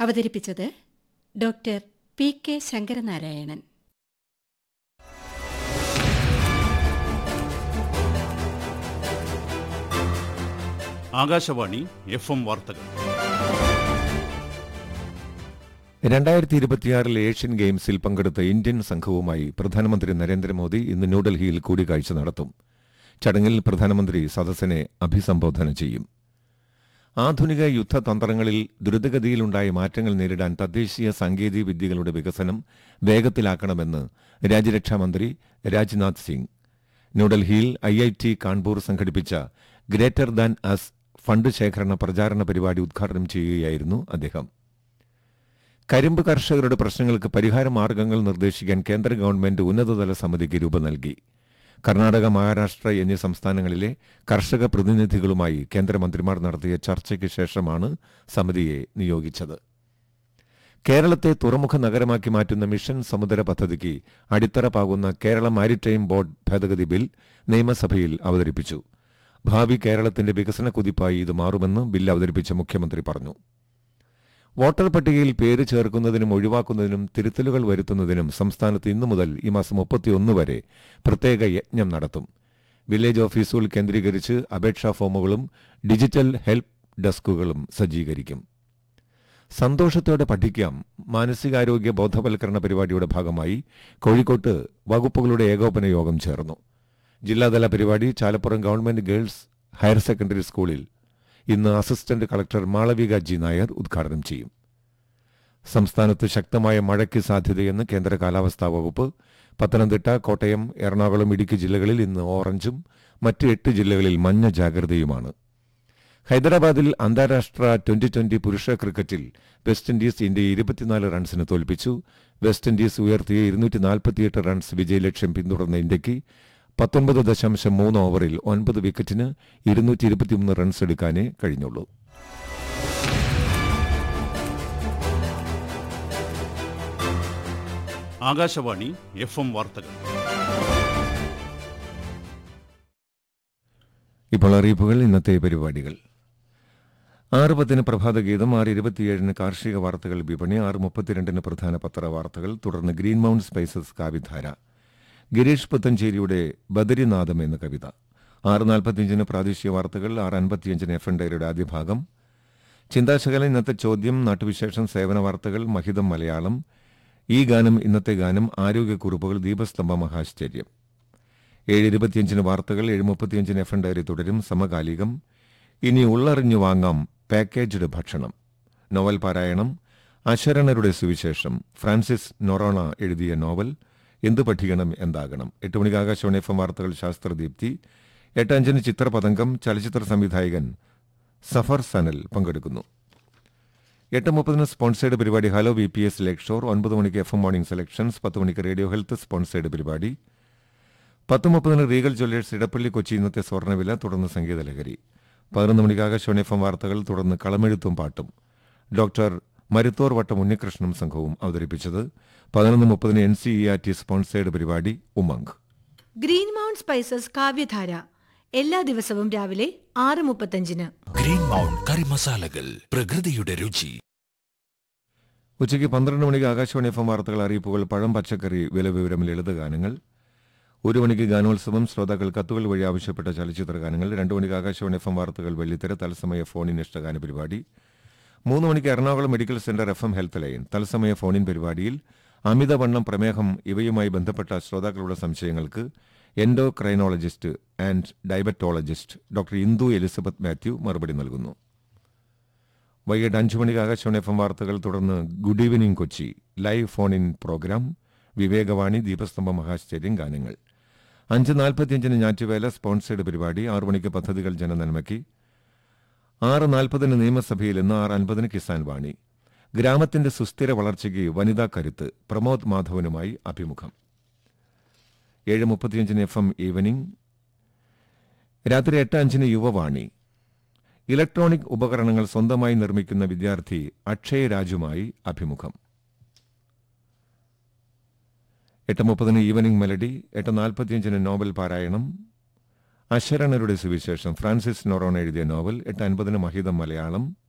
അവതരിപ്പിച്ചത് doctor P K Sankaranarayanan Akashvani F M വാർത്തകൾ രണ്ടായിരത്തി ഇരുപത്തിയാറിൽ ഏഷ്യൻ ഗെയിംസിൽ പങ്കെടുത്ത ഇന്ത്യൻ സംഘവുമായി പ്രധാനമന്ത്രി നരേന്ദ്രമോദി ഇന്ന് ന്യൂഡൽഹിയിൽ കൂടിക്കാഴ്ച നടത്തും ചടങ്ങിൽ പ്രധാനമന്ത്രി സദസ്സിനെ അഭിസംബോധന ചെയ്യും ആധുനിക യുദ്ധതന്ത്രങ്ങളിൽ ദ്രുതഗതിയിലുണ്ടായ മാറ്റങ്ങൾ നേരിടാൻ തദ്ദേശീയ സാങ്കേതിക വിദ്യകളുടെ വികസനം വേഗത്തിലാക്കണമെന്ന് രാജ്യരക്ഷാമന്ത്രി രാജ്നാഥ് സിംഗ് ന്യൂഡൽഹിയിൽ ഐ ഐ ടി കാൺപൂർ സംഘടിപ്പിച്ച ഗ്രേറ്റർ ദാൻ അസ് ഫണ്ട് ശേഖരണ പ്രചാരണ പരിപാടി ഉദ്ഘാടനം ചെയ്യുകയായിരുന്നു അദ്ദേഹം കരിമ്പ് കർഷകരുടെ പ്രശ്നങ്ങൾക്ക് പരിഹാര മാർഗങ്ങൾ നിർദ്ദേശിക്കാൻ കേന്ദ്ര ഗവൺമെന്റ് ഉന്നതതല സമിതിക്ക് രൂപം നൽകി കർണാടക മഹാരാഷ്ട്ര എന്നീ സംസ്ഥാനങ്ങളിലെ കർഷക പ്രതിനിധികളുമായി കേന്ദ്രമന്ത്രിമാർ നടത്തിയ ചർച്ചയ്ക്ക് ശേഷമാണ് സമിതിയെ നിയോഗിച്ചത് കേരളത്തെ തുറമുഖ നഗരമാക്കി മാറ്റുന്ന മിഷൻ സമുദ്ര പദ്ധതിക്ക് അടിത്തറ പാകുന്ന കേരള മാരിടൈം ബോർഡ് ഭേദഗതി ബിൽ നിയമസഭയിൽ അവതരിപ്പിച്ചു ഭാവി കേരളത്തിന്റെ വികസന കുതിപ്പായി ഇത് മാറുമെന്ന് ബിൽ അവതരിപ്പിച്ച മുഖ്യമന്ത്രി പറഞ്ഞു വോട്ടർ പട്ടികയിൽ പേര് ചേർക്കുന്നതിനും ഒഴിവാക്കുന്നതിനും തിരുത്തലുകൾ വരുത്തുന്നതിനും സംസ്ഥാനത്ത് ഇന്നു മുതൽ ഈ മാസം മുപ്പത്തിയൊന്ന് വരെ പ്രത്യേക യജ്ഞം നടത്തും വില്ലേജ് ഓഫീസുകൾ കേന്ദ്രീകരിച്ച് അപേക്ഷാ ഫോമുകളും ഡിജിറ്റൽ ഹെൽപ്പ് ഡെസ്കുകളും സജ്ജീകരിക്കും സന്തോഷത്തോടെ പഠിക്കാം മാനസികാരോഗ്യ ബോധവൽക്കരണ പരിപാടിയുടെ ഭാഗമായി കോഴിക്കോട്ട് വകുപ്പുകളുടെ ഏകോപന യോഗം ചേർന്നു ജില്ലാതല പരിപാടി Chalappuram government girls higher secondary സ്കൂളിൽ ഇന്ന് assistant collector Malavika G Nair ഉദ്ഘാടനം ചെയ്യും സംസ്ഥാനത്ത് ശക്തമായ മഴയ്ക്ക് സാധ്യതയെന്ന് കേന്ദ്ര കാലാവസ്ഥാ വകുപ്പ് പത്തനംതിട്ട കോട്ടയം എറണാകുളം ഇടുക്കി ജില്ലകളിൽ ഇന്ന് ഓറഞ്ചും മറ്റ് എട്ട് ജില്ലകളിൽ മഞ്ഞ ജാഗ്രതയുമാണ് ഹൈദരാബാദിൽ അന്താരാഷ്ട്ര ട്വന്റി ട്വന്റി പുരുഷ ക്രിക്കറ്റിൽ വെസ്റ്റ് ഇൻഡീസ് ഇന്ത്യയെ ഇരുപത്തിനാല് റൺസിന് തോൽപ്പിച്ചു വെസ്റ്റ് ഇൻഡീസ് ഉയർത്തിയ ഇരുന്നൂറ്റി നാൽപ്പത്തിയെട്ട് റൺസ് വിജയലക്ഷ്യം പിന്തുടർന്ന ഇന്ത്യയ്ക്ക് പത്തൊൻപത് ദശാംശം മൂന്ന് ഓവറിൽ ഒൻപത് വിക്കറ്റിന് ഇരുന്നൂറ്റി ഇരുപത്തിയൊന്ന് റൺസ് എടുക്കാനേ കഴിഞ്ഞുള്ളൂ ആകാശവാണി എഫ് എം വാർത്തകൾ ഇപ്പോൾ അറിയിപ്പുകൾ ഇന്നത്തെ പരിപാടികൾ ആറ് പത്തിന് പ്രഭാതഗീതം ആറ് ഇരുപത്തിയേഴിന് കാർഷിക വാർത്തകൾ വിപണി ആറ് മുപ്പത്തിരണ്ടിന് പ്രധാന പത്ര വാർത്തകൾ തുടർന്ന് green mount spices Kavidhara Girish പുത്തഞ്ചേരിയുടെ ബദരിനാഥം എന്ന കവിത ആറ് നാൽപ്പത്തിയഞ്ചിന് പ്രാദേശിക വാർത്തകൾ ആറ് അൻപത്തിയഞ്ചിന് എഫ് എൻ ഡയറിയുടെ ആദ്യ ഭാഗം ചിന്താശകലം ഇന്നത്തെ ചോദ്യം നാട്ടുവിശേഷം സേവന വാർത്തകൾ മഹിതം മലയാളം ഈ ഗാനം ഇന്നത്തെ ഗാനം ആരോഗ്യക്കുറിപ്പുകൾ ദീപസ്തംഭ മഹാശ്ചര്യം ഏഴ് ഇരുപത്തിയഞ്ചിന് വാർത്തകൾ ഏഴ് മുപ്പത്തിയഞ്ചിന് എഫ് എൻ ഡയറി തുടരും സമകാലികം ഇനി ഉള്ളറിഞ്ഞു വാങ്ങാം പാക്കേജ്ഡ് ഭക്ഷണം നോവൽ പാരായണം അശരണരുടെ സുവിശേഷം ഫ്രാൻസിസ് നൊറോണ എഴുതിയ നോവൽ എന്ത് പഠിക്കണം എന്താകണം എട്ട് മണിക്ക് ആകാശവാണി എഫ് എം വാർത്തകൾ ശാസ്ത്രദീപ്തി എട്ട് അഞ്ചിന് ചിത്രപതംഗം ചലച്ചിത്ര സംവിധായകൻ സഫർ സനൽ പങ്കെടുക്കുന്നു എട്ട് മുപ്പതിന് സ്പോൺസേഡ് പരിപാടി hello V P S Lakeshore ഒൻപത് മണിക്ക് എഫ് എം മോർണിംഗ് സെലക്ഷൻസ് പത്ത് മണിക്ക് റേഡിയോ ഹെൽത്ത് സ്പോൺസേഡ് പരിപാടി പത്ത് മുപ്പതിന് റീഗൽ ജ്വല്ലേഴ്സ് ഇടപ്പള്ളി കൊച്ചി ഇന്നത്തെ സ്വർണ്ണവില തുടർന്ന് സംഗീതലഹരി പതിനൊന്ന് മണിക്ക് ആകാശവാണി എഫ് എം വാർത്തകൾ തുടർന്ന് കളമെഴുത്തും പാട്ടും ഡോക്ടർ മരുത്തോർ വട്ടം ഉണ്ണികൃഷ്ണനും സംഘവും അവതരിപ്പിച്ചത് പതിനൊന്ന് മുപ്പതിന് N C E R T sponsored പരിപാടി ഉമംഗ് ഗ്രീൻ മൗണ്ട് സ്പൈസസ് കാവ്യധാര എല്ലാ ദിവസവും രാവിലെ ആറ് മുപ്പത്തഞ്ചിന് ഗ്രീൻ മൗണ്ട് കറി മസാലകൾ പ്രകൃതിയുടെ രുചി ഉച്ചയ്ക്ക് പന്ത്രണ്ട് മണിക്ക് ആകാശവാണി എഫ് എം വാർത്തകൾ അറിയിപ്പുകൾ പഴം പച്ചക്കറി വില വിവരം ലളിത ഗാനങ്ങൾ ഒരു മണിക്ക് ഗാനോത്സവം ശ്രോതാക്കൾ കത്തുകൾ വഴി ആവശ്യപ്പെട്ട ചലച്ചിത്ര ഗാനങ്ങൾ രണ്ട് മണിക്ക് ആകാശവാണി എഫ് എം വാർത്തകൾ വെള്ളിത്തിര തത്സമയ ഫോണിൻ ഇഷ്ടഗാന പരിപാടി മൂന്ന് മണിക്ക് Ernakulam medical centre F M health line തത്സമയ ഫോണിൻ പരിപാടിയിൽ അമിതവണ്ണം പ്രമേഹം ഇവയുമായി ബന്ധപ്പെട്ട ശ്രോതാക്കളുടെ സംശയങ്ങൾക്ക് endocrinologist and diabetologist doctor Indu Elizabeth Mathew മറുപടി നൽകുന്നു വൈകിട്ട് അഞ്ചു മണിക്ക് ആകാശവാണി എഫ് എം വാർത്തകൾ തുടർന്ന് good evening Kochi live phone in programme Vivekavani ദീപസ്തംഭ മഹാശ്ചര്യം ഗാനങ്ങൾ അഞ്ച് നാൽപ്പത്തിയഞ്ചിന് ഞാറ്റുവേല സ്പോൺസേഡ് പരിപാടി ആറു മണിക്ക് പദ്ധതികൾ ജനനന്മയ്ക്ക് ആറ് നാൽപ്പതിന് നിയമസഭയിൽ ഇന്ന് ആറ് അൻപതിന് കിസാൻ വാണി ഗ്രാമത്തിന്റെ സുസ്ഥിര വളർച്ചയ്ക്ക് വനിതാ കരുത്ത് പ്രമോദ് മാധവനുമായി അഭിമുഖം ഏഴ് മുപ്പത്തിയഞ്ചിന് എഫ് എം ഈവനിംഗ് രാത്രി എട്ട് അഞ്ചിന് യുവവാണി ഇലക്ട്രോണിക് ഉപകരണങ്ങൾ സ്വന്തമായി നിർമ്മിക്കുന്ന വിദ്യാർത്ഥി അക്ഷയ് രാജുമായി അഭിമുഖം എട്ട് മുപ്പതിന് ഈവനിംഗ് മെലഡി എട്ട് നാൽപ്പത്തിയഞ്ചിന് നോവൽ പാരായണം അശരണരുടെ സുവിശേഷം ഫ്രാൻസിസ് നൊറോൺ എഴുതിയ നോവൽ എട്ട് അൻപതിന് മഹിതം മലയാളം